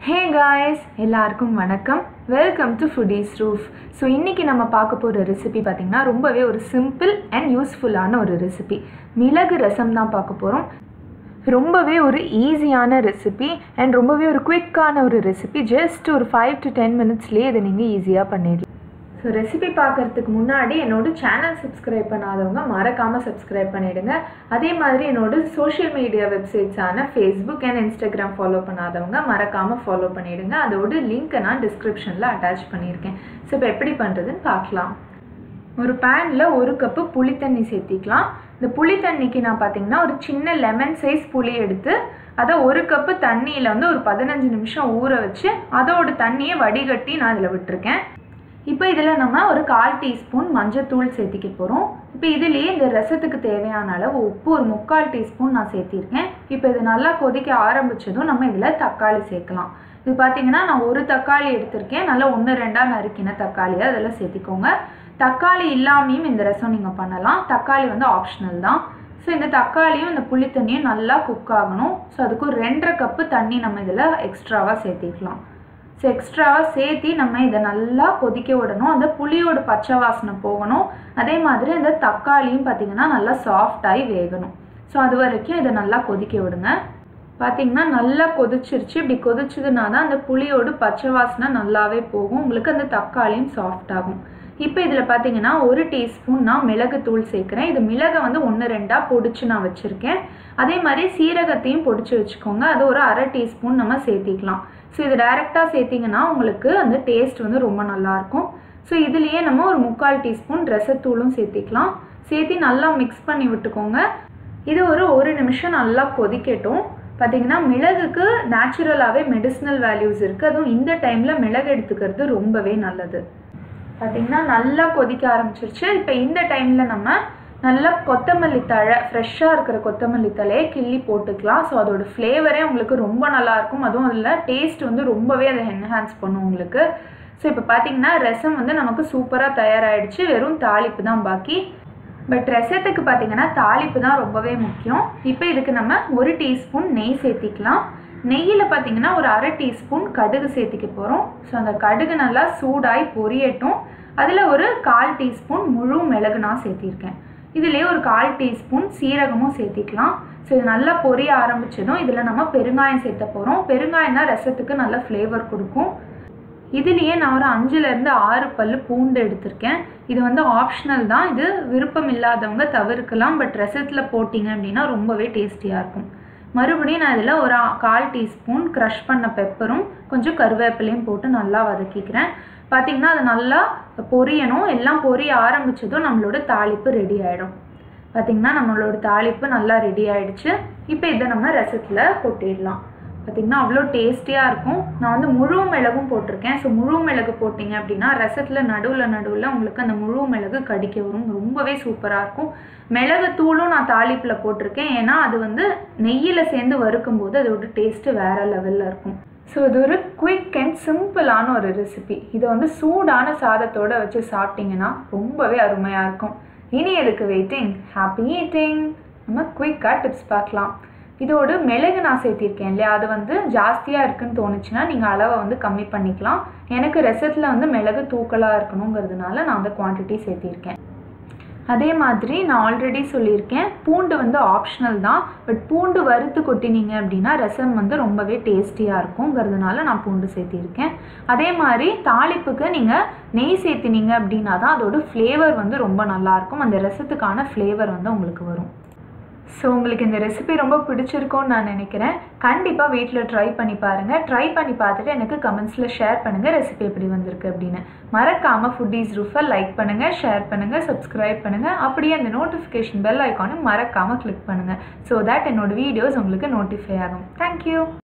ஹே guys எல்லாருக்கும் வணக்கம் welcome to foodies roof so இன்றைக்கி நம்ம பார்க்க போகிற ரெசிபி பார்த்திங்கன்னா ரொம்பவே ஒரு சிம்பிள் அண்ட் யூஸ்ஃபுல்லான ஒரு ரெசிபி மிளகு ரசம் தான் பார்க்க போகிறோம் ரொம்பவே ஒரு ஈஸியான ரெசிபி அண்ட் ரொம்பவே ஒரு குவிக்கான ஒரு ரெசிபி ஜஸ்ட் ஒரு ஃபைவ் டு டென் மினிட்ஸ்லேயே இதை நீங்கள் ஈஸியாக பண்ணிடலாம் ஸோ ரெசிபி பார்க்குறதுக்கு முன்னாடி என்னோட சேனல் சப்ஸ்கிரைப் பண்ணாதவங்க மறக்காமல் சப்ஸ்கிரைப் பண்ணிவிடுங்க அதே மாதிரி என்னோட சோஷியல் மீடியா வெப்சைட்ஸான ஃபேஸ்புக் அண்ட் இன்ஸ்டாகிராம் ஃபாலோ பண்ணாதவங்க மறக்காமல் ஃபாலோ பண்ணிவிடுங்க அதோட லிங்க்கை நான் டிஸ்கிரிப்ஷனில் அட்டாச் பண்ணியிருக்கேன் ஸோ இப்போ எப்படி பண்ணுறதுன்னு பார்க்கலாம் ஒரு பேனில் ஒரு கப்பு புளி தண்ணி சேர்த்திக்கலாம் இந்த புளி தண்ணிக்கு நான் பார்த்தீங்கன்னா ஒரு சின்ன லெமன் சைஸ் புளி எடுத்து அதை ஒரு கப்பு தண்ணியில் வந்து ஒரு பதினஞ்சு நிமிஷம் ஊற வச்சு அதோட தண்ணியை வடிகட்டி நான் இதில் விட்டுருக்கேன் இப்போ இதில் நம்ம ஒரு கால் டீஸ்பூன் மஞ்சத்தூள் சேர்த்திக்க போகிறோம் இப்போ இதுலேயே இந்த ரசத்துக்கு தேவையான அளவு உப்பு ஒரு முக்கால் டீஸ்பூன் நான் சேர்த்திருக்கேன் இப்போ இது நல்லா கொதிக்க ஆரம்பித்ததும் நம்ம இதில் தக்காளி சேர்க்கலாம் இது பார்த்தீங்கன்னா நான் ஒரு தக்காளி எடுத்திருக்கேன் நல்லா ஒன்று ரெண்டாக நறுக்கின தக்காளியை அதில் சேர்த்திக்கோங்க தக்காளி இல்லாமையும் இந்த ரசம் நீங்கள் பண்ணலாம் தக்காளி வந்து ஆப்ஷனல் தான் ஸோ இந்த தக்காளியும் இந்த புளி தண்ணியும் நல்லா குக் ஆகணும் ஸோ அதுக்கு ஒரு ரெண்டரை கப்பு தண்ணி நம்ம இதில் எக்ஸ்ட்ராவாக சேர்த்திக்கலாம் ஸோ எக்ஸ்ட்ராவாக சேர்த்தி நம்ம இதை நல்லா கொதிக்க விடணும் அந்த புளியோட பச்சை வாசனை போகணும் அதே மாதிரி இந்த தக்காளியும் பார்த்திங்கன்னா நல்லா சாஃப்டாகி வேகணும் ஸோ அது வரைக்கும் இதை நல்லா கொதிக்க விடுங்க பார்த்திங்கன்னா நல்லா கொதிச்சிருச்சு இப்படி கொதிச்சதுனா தான் அந்த புளியோட பச்சை வாசனை நல்லாவே போகும் உங்களுக்கு அந்த தக்காளியும் சாஃப்ட் ஆகும் இப்போ இதில் பார்த்தீங்கன்னா ஒரு டீஸ்பூன் நான் மிளகுத்தூள் சேர்க்குறேன் இது மிளகை வந்து ஒன்று ரெண்டாக பொடிச்சு நான் வச்சுருக்கேன் அதே மாதிரி சீரகத்தையும் பொடிச்சு வச்சுக்கோங்க அது ஒரு அரை டீஸ்பூன் நம்ம சேர்த்திக்கலாம் ஸோ இது டைரெக்டாக சேர்த்திங்கன்னா உங்களுக்கு அந்த டேஸ்ட் வந்து ரொம்ப நல்லாயிருக்கும் ஸோ இதுலேயே நம்ம ஒரு முக்கால் டீஸ்பூன் ரசத்தூளும் சேர்த்திக்கலாம் சேர்த்தி நல்லா மிக்ஸ் பண்ணி விட்டுக்கோங்க இது ஒரு ஒரு நிமிஷம் நல்லா கொதிக்கட்டும் பார்த்தீங்கன்னா மிளகுக்கு நேச்சுரலாகவே மெடிசினல் வேல்யூஸ் இருக்குது அதுவும் இந்த டைமில் மிளகு எடுத்துக்கிறது ரொம்பவே நல்லது பார்த்திங்கன்னா நல்லா கொதிக்க ஆரம்பிச்சிருச்சு இப்போ இந்த டைமில் நம்ம நல்லா கொத்தமல்லி தழை ஃப்ரெஷ்ஷாக இருக்கிற கொத்தமல்லி தழையை கிள்ளி போட்டுக்கலாம் ஸோ அதோட ஃப்ளேவரே உங்களுக்கு ரொம்ப நல்லாயிருக்கும் அதுவும் அதில் டேஸ்ட் வந்து ரொம்பவே அதை என்ஹான்ஸ் பண்ணும் உங்களுக்கு ஸோ இப்போ பார்த்தீங்கன்னா ரசம் வந்து நமக்கு சூப்பராக தயாராகிடுச்சு வெறும் தாளிப்பு தான் பாக்கி பட் ரசத்துக்கு பார்த்தீங்கன்னா தாளிப்பு தான் ரொம்பவே முக்கியம் இப்போ இதுக்கு நம்ம ஒரு டீஸ்பூன் நெய் சேர்த்திக்கலாம் நெய்யில் பார்த்தீங்கன்னா ஒரு அரை டீஸ்பூன் கடுகு சேர்த்திக்க போகிறோம் ஸோ அந்த கடுகு நல்லா சூடாகி பொரியட்டும் அதில் ஒரு கால் டீஸ்பூன் முழு மிளகு நான் சேர்த்திருக்கேன் இதுலேயே ஒரு கால் டீஸ்பூன் சீரகமும் சேர்த்திக்கலாம் ஸோ இது நல்லா பொரிய ஆரம்பிச்சதும் இதில் நம்ம பெருங்காயம் சேர்த்த போகிறோம் பெருங்காயம் தான் ரசத்துக்கு நல்ல ஃப்ளேவர் கொடுக்கும் இதுலேயே நான் ஒரு அஞ்சுலேருந்து ஆறு பல் பூண்டு எடுத்திருக்கேன் இது வந்து ஆப்ஷனல் தான் இது விருப்பம் இல்லாதவங்க தவிர்க்கலாம் பட் ரசத்தில் போட்டிங்க அப்படின்னா ரொம்பவே டேஸ்டியாக இருக்கும் மறுபடியும் நான் இதில் ஒரு கால் டீஸ்பூன் க்ரஷ் பண்ண பெப்பரும் கொஞ்சம் கருவேப்பிலையும் போட்டு நல்லா வதக்கிக்கிறேன் பார்த்திங்கன்னா அது நல்லா பொரியணும் எல்லாம் பொரிய ஆரம்பித்ததும் நம்மளோட தாளிப்பு ரெடி ஆகிடும் பார்த்திங்கன்னா நம்மளோட தாளிப்பு நல்லா ரெடி ஆகிடுச்சு இப்போ இதை நம்ம ரசத்தில் கொட்டிடலாம் பார்த்திங்கன்னா அவ்வளோ டேஸ்டியாக இருக்கும் நான் வந்து முழு மிளகும் போட்டிருக்கேன் ஸோ முழு மிளகு போட்டிங்க அப்படின்னா ரசத்தில் நடுவில் நடுவில் உங்களுக்கு அந்த முழு மிளகு கடிக்க வரும் ரொம்பவே சூப்பராக இருக்கும் மிளகு தூளும் நான் தாளிப்பில் போட்டிருக்கேன் ஏன்னா அது வந்து நெய்யில் சேர்ந்து வறுக்கும்போது அதோட டேஸ்ட்டு வேறு லெவலில் இருக்கும் ஸோ இது ஒரு குயிக் அண்ட் சிம்பிளான ஒரு ரெசிபி இதை வந்து சூடான சாதத்தோடு வச்சு சாப்பிட்டிங்கன்னா ரொம்பவே அருமையாக இருக்கும் இனி எதுக்கு வெயிட்டிங் ஹாப்பி ஈட்டிங் நம்ம குயிக்காக டிப்ஸ் பார்க்கலாம் இதோடு மிளகு நான் சேர்த்திருக்கேன் இல்லையா அது வந்து ஜாஸ்தியாக இருக்குன்னு தோணுச்சுன்னா நீங்கள் அளவை வந்து கம்மி பண்ணிக்கலாம் எனக்கு ரெசத்தில் வந்து மிளகு தூக்கலாக இருக்கணுங்கிறதுனால நான் அந்த குவான்டிட்டி சேர்த்திருக்கேன் அதே மாதிரி நான் ஆல்ரெடி சொல்லியிருக்கேன் பூண்டு வந்து ஆப்ஷனல் தான் பட் பூண்டு வறுத்து கொட்டினீங்க அப்படின்னா ரசம் வந்து ரொம்பவே டேஸ்டியாக இருக்குங்கிறதுனால நான் பூண்டு சேர்த்திருக்கேன் அதே மாதிரி தாளிப்புக்கு நீங்கள் நெய் சேர்த்தினீங்க அப்படின்னா தான் அதோட ஃப்ளேவர் வந்து ரொம்ப நல்லாயிருக்கும் அந்த ரசத்துக்கான ஃப்ளேவர் வந்து உங்களுக்கு வரும் ஸோ உங்களுக்கு இந்த ரெசிபி ரொம்ப பிடிச்சிருக்கோன்னு நான் நினைக்கிறேன் கண்டிப்பாக வீட்டில் ட்ரை பண்ணி பாருங்கள் ட்ரை பண்ணி பார்த்துட்டு எனக்கு கமெண்ட்ஸில் ஷேர் பண்ணுங்கள் ரெசிபி எப்படி வந்திருக்கு அப்படின்னு மறக்காமல் ஃபுட்டீஸ் ரூஃபை லைக் பண்ணுங்கள் ஷேர் பண்ணுங்கள் சப்ஸ்கிரைப் பண்ணுங்கள் அப்படியே அந்த நோட்டிஃபிகேஷன் பெல் ஐக்கானும் மறக்காமல் கிளிக் பண்ணுங்கள் ஸோ தட் என்னோடய வீடியோஸ் உங்களுக்கு நோட்டிஃபை ஆகும் தேங்க்யூ